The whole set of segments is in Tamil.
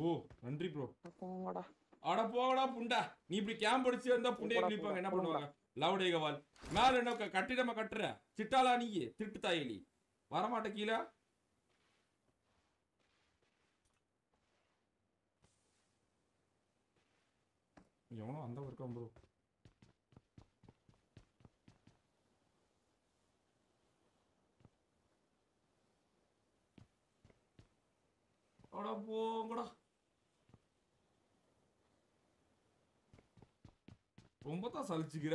ஓ நன்றி ப்ரோ போங்கடா அட போகடா புண்டா நீ இப்படி கேம்ப் அடிச்சு இருந்தா புண்டையை போடா, கிழிப்பாங்க என்ன போடா. பண்ணுவாங்க லவுடேகவால் மேல என்ன க- கட்டிடமா கட்டுற சிட்டாளா நீ திட்டு தாயலி வரமாட்ட கீழே எவனோ அந்த இருக்கான் ப்ரோ அட போங்கடா ரொம்ப தான் சலிச்சுக்கிற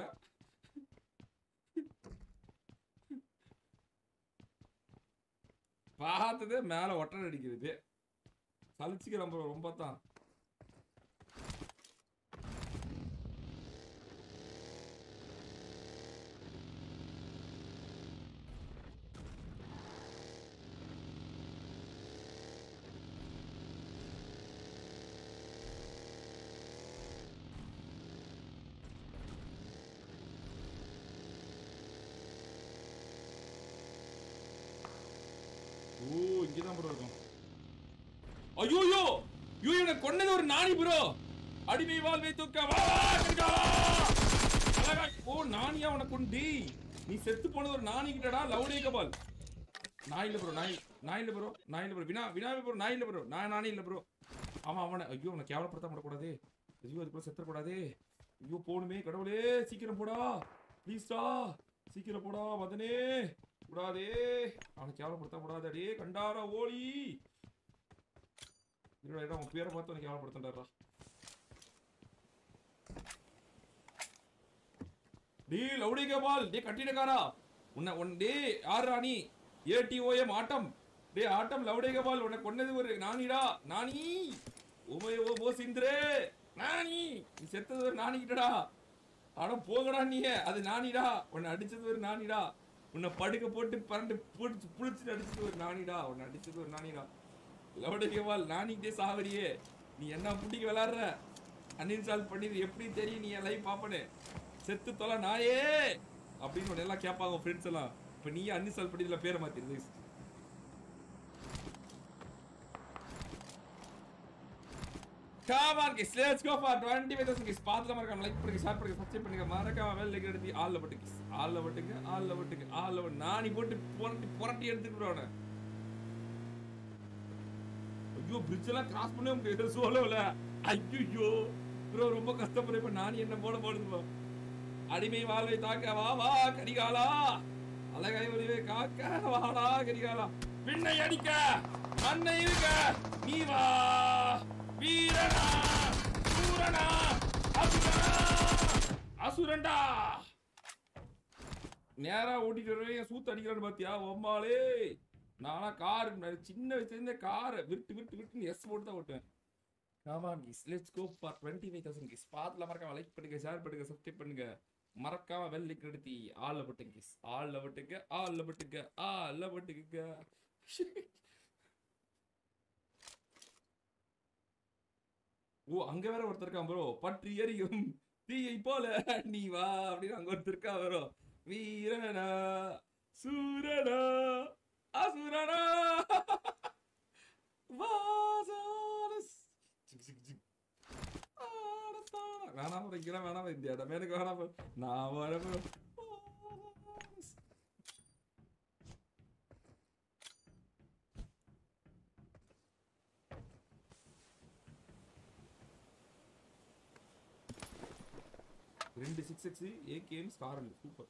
பார்த்ததே மேல ஒட்டடை அடிக்கிறது சலிச்சுக்கிறேன் bro ரொம்ப தான் ஓ இங்கதான் ப்ரோ இருக்கும் ஐயோ ஐயோ ஐயோ எனக்கு கொன்னது ஒரு நாணி ப்ரோ அடிமை வாழ்வை தூக்க வா, வா, கடிகாலா! அழகா ஓ நானியா உனக்கு கொண்டு நீ செத்து போனது ஒரு நாணி கிட்டடா லவுடே கபால் நான் இல்ல ப்ரோ நாய் நான் இல்ல ப்ரோ நான் இல்ல ப்ரோ வினா வினாவே ப்ரோ நான் இல்ல ப்ரோ நான் நானே இல்ல ப்ரோ அவன் அவனை ஐயோ அவனை கேவலப்படுத்த விடக்கூடாது ஐயோ அதுக்குள்ள செத்துறக்கூடாது ஐயோ போகணுமே கடவுளே சீக்கிரம் போடா ப்ளீஸ்டா சீக்கிரம் போடா மதனே கூடாதே அவனை கேவலப்படுத்த கூடாது அடே கண்டாரா ஓடி இருடா இருடா, உன் பேரை பார்த்து அவனை கேவலப்படுத்தண்டாரா டே லவுடி கோபால் டே கட்டிடக்காரா உன்னை உன் டே யார் ராணி ஏடிஓஎம் ஆட்டம் டே ஆட்டம் லவுடே கோபால் உன்னை கொன்னது ஒரு நானிடா நானி ஓமே ஓ மோ சிந்திரே நானி நீ செத்தது ஒரு நானி கிட்டடா ஆனா போகடா நீ அது நானிடா உன்னை அடிச்சது ஒரு நானிடா உன்னை படுக்க போட்டு பரண்டு புடிச்சு புடிச்சு அடிச்சது ஒரு நானிடா உன்னை அடிச்சது ஒரு நானிடா லவுடே கோபால் நானிக்கிட்டே சாவரியே நீ என்ன புட்டிக்கு விளாடுற அன்இன்ஸ்டால் பண்ணி எப்படி தெரியும் நீ என் லைவ் பாப்பனு செத்து தொலை நாயே அப்படின்னு உன்னை எல்லாம் கேட்பாங்க ஃப்ரெண்ட்ஸ் எல்லாம் இப்போ நீ அன்இன்ஸ்டால் பண்ணி இதுல பேரை மாத்திரு Come on guys, let's go for 20 minutes guys. பாத்துல மறக்காம லைக் பண்ணுங்க, ஷேர் பண்ணுங்க, சப்ஸ்கிரைப் பண்ணுங்க, மறக்காம பெல் லைக் எடுத்து ஆல்ல போட்டு guys. ஆல்ல போட்டுங்க, ஆல்ல போட்டுங்க, ஆல்ல போட்டு நானி போட்டு புரட்டி புரட்டி எடுத்துட்டு bro அவனை. ஐயோ பிரிட்ஜ் எல்லாம் கிராஸ் பண்ணவே முடியாது சோலோல ஐயோ ப்ரோ ரொம்ப கஷ்டப்படுறேன் இப்ப நானி என்ன போட போடுது bro. அடிமை வாழ்வை தாக்க வா வா கரிகாலா அழகாய் ஒளிவே காக்க வாடா கரிகாலா பின்னை அடிக்க மண்ணை இருக்க நீ வா வீரனா சூரனா அசுரனா அசுரண்டா நேரா ஓட்டிட்டு வருவேன் என் சூத்து அடிக்கிறான்னு பாத்தியா ஒம்மாளே நானா கார் சின்ன வயசுல இருந்தே காரை விட்டு விட்டு விட்டு எஸ் போட்டு தான் ஓட்டுவேன் come on guys let's go for twenty five thousand guys பாத்துல மறக்காம லைக் பண்ணுங்க ஷேர் பண்ணுங்க சப்ஸ்கிரைப் பண்ணுங்க மறக்காம வெல் லிங்க் எடுத்து ஆள்ல பட்டுங்க கிஸ் ஆள்ல பட்டுங்க ஆள்ல பட்டுங்க ஆள்ல பட்டுங்க ஓ அங்க வேற ஒருத்தர் இருக்கான் ப்ரோ பற்றி எரியும் தீயை போல நீ வா அப்படின்னு அங்க ஒருத்தர் இருக்கா ப்ரோ வீரனா சூரனா அசுரனா வாசாலஸ் ஜிக் ஜிக் ஜிக் ஆடத்தான. வேணாம் bro, இங்கெல்லாம் வேணாம் இந்த இடமே எனக்கு வேணாம் bro. நான் வரேன் bro. வாசாலஸ். ரெண்டு six X AKM SCAR L super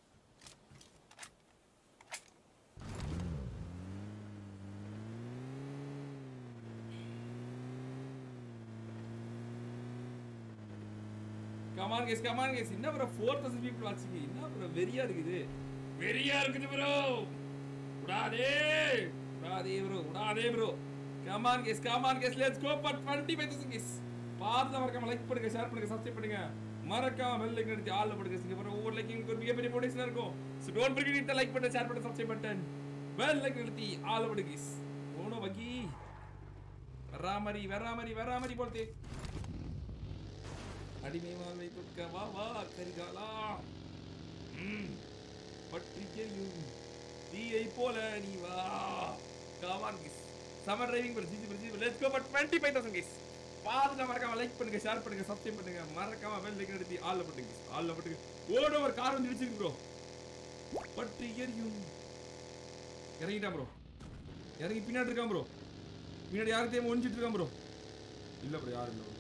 come on guys come on guys என்ன bro four thousand people watching என்ன ப்ரோ வெறியா இருக்குது வெறியா இருக்குது ப்ரோ விடாதே விடாதே ப்ரோ விடாதே bro come on guys come on guys let's go for 25 thousand guys பார்த்து மறக்காம லைக் பண்ணுங்க ஷேர் பண்ணுங்க சப்ஸ்கிரைப் பண்ணுங்க மறக்காம பெல் ஐக்கன் அடிச்சு ஆல்ல போடுங்க சிங்க அப்புறம் ஒவ்வொரு லைக்கிங் ஒரு மிகப்பெரிய மோட்டிவேஷனா இருக்கும் so don't forget to like பண்ண ஷேர் பண்ண சப்ஸ்கிரைப் பட்டன் பெல் ஐக்கன் அழுத்தி ஆல்ல போடுங்க guys ஓனோ வகி வராமரி வராமரி வராமரி போல்தே அடிமை வாழ்வை துக்க வா வா கரிகாலா ம், பற்றி எரியும் தீயை போல நீ வா காவான் கிஸ் சமர் driving bro GG bro GG let's go for 25000 guys பாருங்க மறக்காம லைக் பண்ணுங்க ஷேர் பண்ணுங்க சப்ஸ்கிரைப் பண்ணுங்க மறக்காம பெல் ஐக்கன் அழுத்தி ஆல்ல போட்டுங்க ஆல்ல போட்டுங்க ஓட ஒரு கார் வந்து இடிச்சிருக்கு ப்ரோ பட்டு எரியும் இறங்கிட்டான் ப்ரோ இறங்கி பின்னாடி இருக்கான் ப்ரோ பின்னாடி யாருக்கு தெரியாம ஒழிஞ்சிட்டு இருக்கான் ப்ரோ இல்ல ப்ரோ யாரும் இல்ல bro.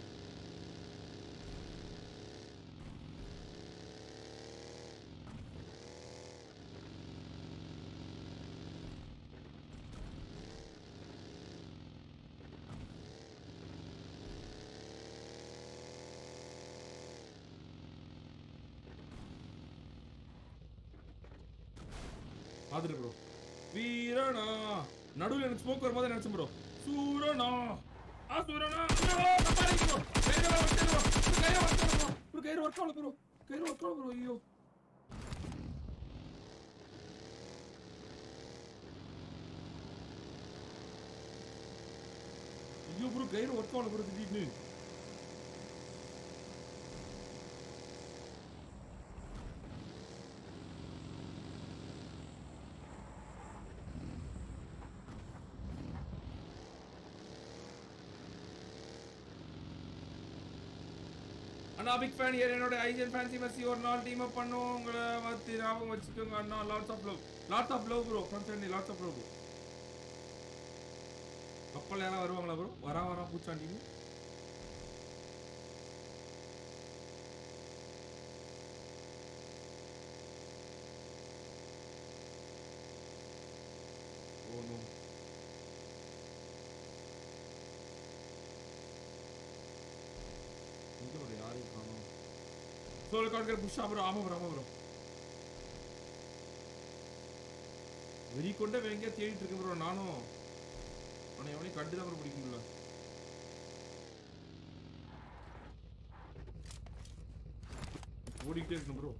பாத்துட்டு ப்ரோ வீரனா நடுவுல எனக்கு ஸ்மோக் வரும்போது நினைச்சேன் ப்ரோ சூரனா ஆ சூரனா ப்ரோ கயிறு ஒர்க் ப்ரோ கயிறு ஒர்க் ப்ரோ ப்ரோ கயிறு ஒர்க் ஆகல ப்ரோ கயிறு ஒர்க் ஆகல ப்ரோ ஐயோ ஐயோ ப்ரோ கயிறு ஒர்க் ஆகல ப்ரோ திடீர்னு அண்ணா பிக் ஃபேன் ஏர் என்னோட ஐஜன் ஃபேன்சி மசி ஒரு நாள் டீம் அப் பண்ணுவோம் உங்களை மத்தி ஞாபகம் வச்சுக்கோங்க அண்ணா lots of love lots of love bro from Chennai lots of love bro கப்பல் யாரா வருவாங்களா ப்ரோ வரா வரா பூச்சாண்டி ஓ நோ இங்க ஒரு யாரையும் காணோம் சோல கான்கர் புஷா ப்ரோ ஆமா ப்ரோ ஆமா ப்ரோ வெறி கொண்ட வேங்க தேடிட்டு இருக்கேன் ப்ரோ நானும் ஆனா எவனையும் கண்டு தான் ப்ரோ பிடிக்க முடியல ஓடிக்கிட்டே இருக்கணும் ப்ரோ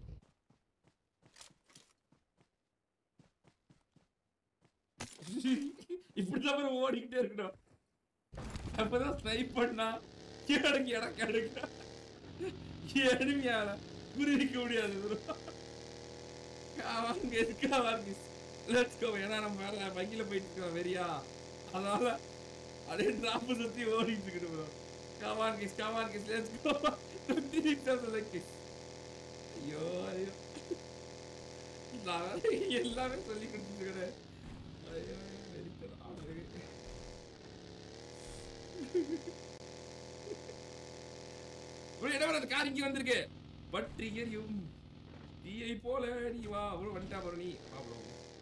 இப்படிதான் ப்ரோ ஓடிக்கிட்டே இருக்கணும் அப்பதான் ஸ்னைப் பண்ணா கிடக்கு இடம் கிடக்கு எளிமையால புரிவிக்க முடியாது ப்ரோ அவங்க எதுக்கா வாங்கி லெட்ஸ் கோ ஏன்னா நம்ம வேற வங்கியில போயிட்டு இருக்கோம் வெறியா அதனால அதே டிராப் சுத்தி ஓடிட்டு இருக்கு bro come on guys come on guys let's go twenty six thousand guys ஐயோ ஐயோ நான் எல்லாமே சொல்லி கொடுத்துருக்கிறேன் ஐயோ வெறிக்கிறேன் ஒரு இடம் அந்த கார் இங்க வந்திருக்கு பற்றி எரியும் தீயை போல நீ வா அவ்வளவு வந்துட்டா பாரு நீ வா bro.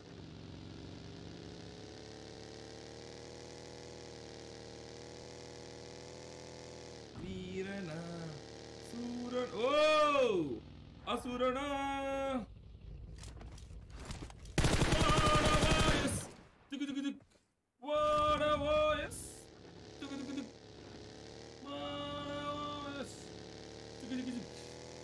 வீரனா சூரன் ஓ அசுரனா வாடவாயஸ். துக்கு துக்கு துக். வாடவாயஸ். துக்கு துக்கு துக். வாடவாயஸ். துக்கு துக்கு துக்.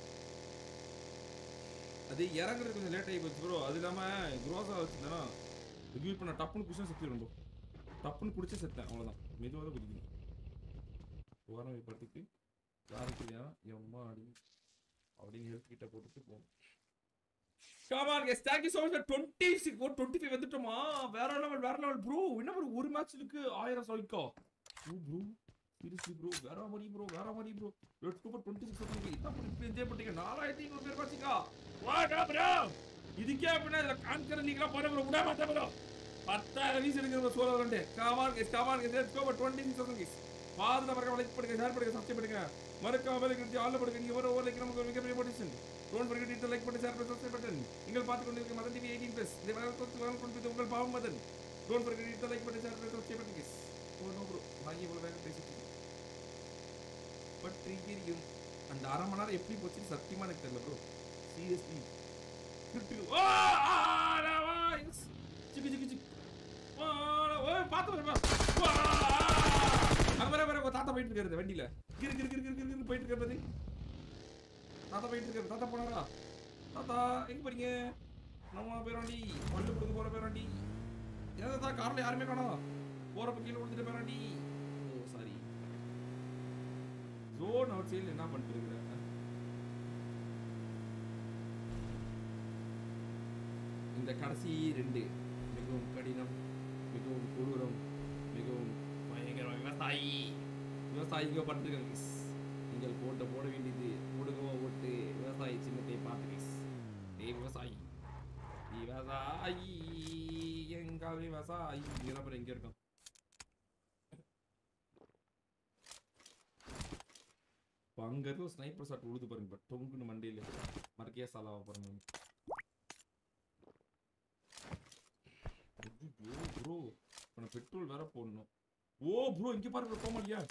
அது இறங்குறது கொஞ்சம் லேட் ஆகி போச்சு ப்ரோ அது இல்லாம குரோஸா வச்சிருந்தேன்னா ரிவ்யூ பண்ண டப்புன்னு குஷன் செத்துடும் ப்ரோ டப்புன்னு குடிச்சு செத்தேன் அவ்வளவுதான் மெதுவாக தான் குதிக்கணும் ஓரம் படுத்துக்கு யாருக்கு இல்லையா எம்மா அடி அப்படின்னு ஹெல்த் கிட்ட போட்டுட்டு போகும் come on guys thank you so much for 26 ஒரு 25 வந்துட்டோமா வேற லெவல் வேற லெவல் ப்ரோ என்ன ப்ரோ ஒரு மேட்ச்க்கு 1000 சொல்லிக்கோ ப்ரோ ப்ரோ சீரியஸ்லி ப்ரோ வேற மாதிரி ப்ரோ வேற மாதிரி ப்ரோ லெட்ஸ் கோ ஃபார் 26 வந்துங்க இதான் ப்ரோ இப்போ என்ஜாய் பண்ணிட்டீங்க 4500 பேர் பாத்தீங்க வாடா ப்ரோ இதுக்கே அப்படின்னா இதுல கான்கர் நீங்களா போற ப்ரோ விட மாட்டேன் ப்ரோ பத்தாயிரம் வீஸ் எடுக்கிற ப்ரோ சோலோ வரண்டே come on guys come on guys let's go for 26000 guys பாருங்க மறக்காம லைக் பண்ணுங்க ஷேர் பண்ணுங்க சப்ஸ்கிரைப் பண்ணுங்க மறக்காம பெல் ஐக்கன் ஆல்ல போடுங்க நீங்க ஒரு லைக் நமக்கு ஒரு மிகப்பெரிய motivation don't forget to like பண்ணி ஷேர் பண்ணி சப்ஸ்கிரைப் பட்டன் நீங்கள் பார்த்து கொண்டிருக்க மதன் டிவி 18 பிளஸ் இந்த வரல் கொடுத்து வரல் கொடுத்து உங்கள் பாவம் Madan don't forget to like பண்ணி ஷேர் பண்ணி சப்ஸ்கிரைப் பண்ணுங்க ஓ நோ ப்ரோ நான் இவ்வளவு வேகம் பேசிட்டு பட் எரியும் அந்த அரை மணி நேரம் எப்படி போச்சுன்னு சத்தியமா எனக்கு தெரியல ப்ரோ சீரியஸ்லி ஓ ஆரவா சிக்கு சிக்கு சிக்கு ஓ பாத்து வரமா அங்க வர வர உங்க தாத்தா போயிட்டு இருக்காரு வண்டியில கிரு கிரு கிரு கிரு கிரு கிரு போயிட்டு இருக்காரு பாரு. தாத்தா போயிட்டு இருக்காரு தாத்தா போனாரா தாத்தா எங்க போறீங்க நம்ம பேராண்டி வண்டு கொடுத்து போற பேராண்டி ஏன் தாத்தா கார்ல யாருமே காணோம் போறப்ப கீழே விழுந்துட்டு பேராண்டி ஓ சாரி ஜோன் அவுட் சைடில் என்ன பண்ணிட்டு இருக்கிற இந்த கடைசி ரெண்டு மிகவும் கடினம் மிகவும் கொடூரம் மிகவும் விவசாயிங்க பண்றீங்க guys. நீங்கள் போட்ட போட வேண்டியது முடுகவோ ஓட்டு விவசாயி சின்னத்தை பார்த்து guys. டேய் விவசாயி விவசாயி எங்கள் விவசாயி இங்க தான் பாரு, எங்க இருக்கோம் இப்ப அங்க இருக்க ஒரு ஸ்னைப்பர் ஷாட் உழுது பாருங்க பட் தொங்குன்னு மண்டையில மறுக்கையா சாலாவா பாருங்க ப்ரோ இப்ப நான் பெட்ரோல் வேற போடணும் ஓ ப்ரோ இங்க பாருங்க போக மாட்டியா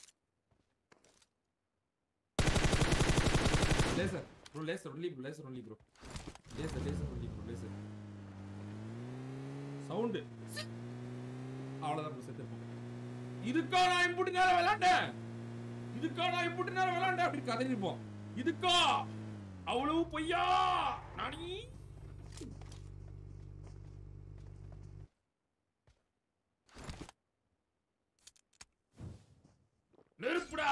laser bro laser only bro laser only bro laser laser only bro laser sound அவ்வளவுதான் ப்ரோ செத்துருப்போம் இதுக்கா நான் இப்படி நேரம் விளையாண்டேன் இதுக்கா நான் இப்படி நேரம் விளையாண்டேன் அப்படி கதறி இருப்போம் இதுக்கா அவ்வளவு பொய்யா நானி நெருப்புடா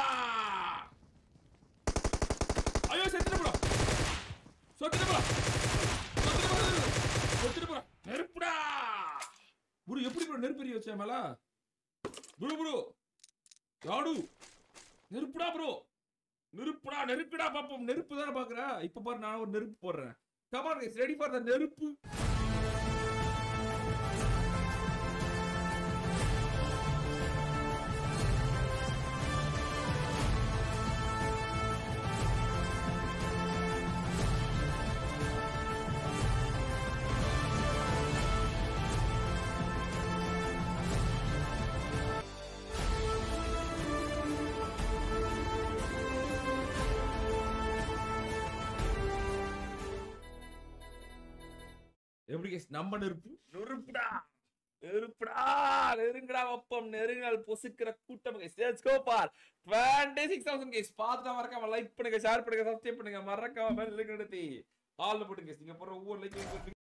ஐயோ செத்துட்டு ப்ரோ சொத்துட்டு ப்ரோ சொத்துட்டு ப்ரோ சொத்துட்டு ப்ரோ நெருப்புடா ப்ரோ எப்படி ப்ரோ நெருப்பு எரிய வச்சேன் மேல ப்ரோ ப்ரோ யாடு நெருப்புடா ப்ரோ நெருப்புடா நெருப்புடா பாப்போம் நெருப்பு தானே பாக்குற இப்ப பாரு நான் ஒரு நெருப்பு போடுறேன் come on guys ready for the நெருப்பு எப்படி கைஸ் நம்ம நெருப்பு நெருப்புடா நெருப்புடா நெருங்கடா வப்பம் நெருங்கல் பொசுக்கிற கூட்டம் guys let's go for 26000 guys பாத்துட்டா மறக்காம லைக் பண்ணுங்க ஷேர் பண்ணுங்க சப்ஸ்கிரைப் பண்ணுங்க மறக்காம பெல் ஐகான் அழுத்தி ஆல்ல போட்டுங்க நீங்க போற ஒவ்வொரு லைக்